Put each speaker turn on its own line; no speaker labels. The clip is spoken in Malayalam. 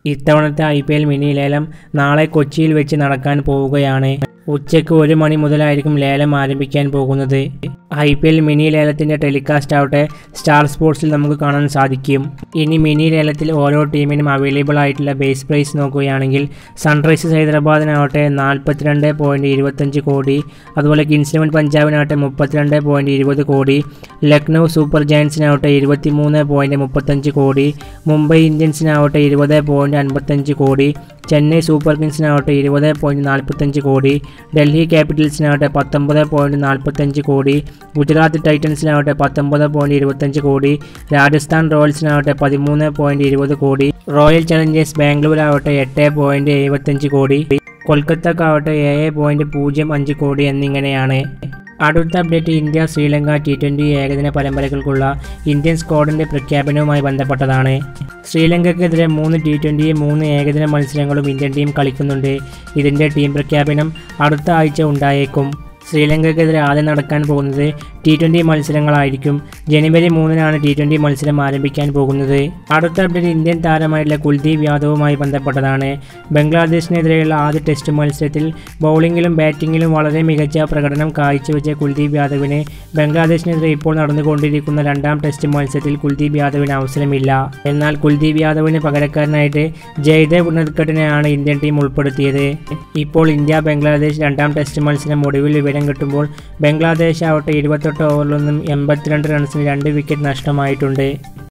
ഇത്തവണത്തെ ഐ പി എൽ മിനി ലേലം നാളെ കൊച്ചിയിൽ വെച്ച് നടക്കാൻ പോവുകയാണ് ഉച്ചയ്ക്ക് ഒരു മണി മുതലായിരിക്കും ലേലം ആരംഭിക്കാൻ പോകുന്നത് ഐ പി എൽ മിനി ലേലത്തിൻ്റെ ടെലികാസ്റ്റ് ആവട്ടെ സ്റ്റാർ സ്പോർട്സിൽ നമുക്ക് കാണാൻ സാധിക്കും ഇനി മിനി ലേലത്തിൽ ഓരോ ടീമിനും അവൈലബിൾ ആയിട്ടുള്ള ബേസ് പ്രൈസ് നോക്കുകയാണെങ്കിൽ സൺറൈസേഴ്സ് ഹൈദരാബാദിനാവട്ടെ നാൽപ്പത്തിരണ്ട് പോയിൻറ്റ് ഇരുപത്തഞ്ച് കോടി അതുപോലെ കിങ്സ് ഇലവൻ പഞ്ചാബിനാവട്ടെ മുപ്പത്തിരണ്ട് പോയിൻറ്റ് ഇരുപത് കോടി ലക്നൗ സൂപ്പർ ജയൻസിനാവട്ടെ ഇരുപത്തിമൂന്ന് പോയിൻറ്റ് മുപ്പത്തഞ്ച് കോടി മുംബൈ ഇന്ത്യൻസിനാവട്ടെ ഇരുപത് പോയിൻറ്റ് അൻപത്തഞ്ച് കോടി ചെന്നൈ സൂപ്പർ കിങ്സിനാവട്ടെ ഇരുപത് പോയിൻറ്റ് നാൽപ്പത്തഞ്ച് കോടി ഡൽഹി ക്യാപിറ്റൽസിനാവട്ടെ പത്തൊമ്പത് പോയിൻറ്റ് നാൽപ്പത്തഞ്ച് കോടി ഗുജറാത്ത് ടൈറ്റൻസിനാവട്ടെ പത്തൊമ്പത് പോയിൻറ്റ് ഇരുപത്തഞ്ച് കോടി രാജസ്ഥാൻ റോയൽസിനാവട്ടെ പതിമൂന്ന് പോയിൻറ്റ് ഇരുപത് കോടി റോയൽ ചലഞ്ചേഴ്സ് ബാംഗ്ലൂരാവട്ടെ എട്ട് പോയിൻറ്റ് എഴുപത്തഞ്ച് കോടി കൊൽക്കത്തക്കാവട്ടെ ഏഴ് പോയിൻറ്റ് പൂജ്യം അഞ്ച് കോടി എന്നിങ്ങനെയാണ് അടുത്ത update India Sri Lanka T twenty ഏകദിന പരമ്പരകൾക്കുള്ള ഇന്ത്യൻ സ്ക്വാഡിൻ്റെ പ്രഖ്യാപനവുമായി ബന്ധപ്പെട്ടതാണ് ശ്രീലങ്കയ്ക്കെതിരെ മൂന്ന് ടി ട്വൻ്റി മൂന്ന് ഏകദിന മത്സരങ്ങളും ഇന്ത്യൻ ടീം കളിക്കുന്നുണ്ട് ഇതിൻ്റെ ടീം പ്രഖ്യാപനം അടുത്ത ആഴ്ച ഉണ്ടായേക്കും ശ്രീലങ്കയ്ക്കെതിരെ ആദ്യം നടക്കാൻ പോകുന്നത് ടി ട്വൻ്റി മത്സരങ്ങളായിരിക്കും ജനുവരി മൂന്നിനാണ് ടി ട്വൻ്റി മത്സരം ആരംഭിക്കാൻ പോകുന്നത് അടുത്ത അപ്ഡേറ്റ് ഇന്ത്യൻ താരമായിട്ടുള്ള കുൽദീപ് യാദവുമായി ബന്ധപ്പെട്ടതാണ് ബംഗ്ലാദേശിനെതിരെയുള്ള ആദ്യ ടെസ്റ്റ് മത്സരത്തിൽ ബൗളിങ്ങിലും ബാറ്റിങ്ങിലും വളരെ മികച്ച പ്രകടനം കാഴ്ചവെച്ച കുൽദീപ് യാദവിന് ബംഗ്ലാദേശിനെതിരെ ഇപ്പോൾ നടന്നുകൊണ്ടിരിക്കുന്ന രണ്ടാം ടെസ്റ്റ് മത്സരത്തിൽ കുൽദീപ് യാദവിന് അവസരമില്ല എന്നാൽ കുൽദീപ് യാദവിന് പകരക്കാരനായിട്ട് ജയ്ദേവ് ഉണർക്കട്ടിനെയാണ് ഇന്ത്യൻ ടീം ഉൾപ്പെടുത്തിയത് ഇപ്പോൾ ഇന്ത്യ ബംഗ്ലാദേശ് രണ്ടാം ടെസ്റ്റ് മത്സരം ഒടുവിൽ വിവരം കിട്ടുമ്പോൾ ബംഗ്ലാദേശ് ആവട്ടെ ഇരുപത്തെട്ട് ഓവറിലൊന്നും എൺപത്തിരണ്ട് റൺസിന് രണ്ട് വിക്കറ്റ് നഷ്ടമായിട്ടുണ്ട്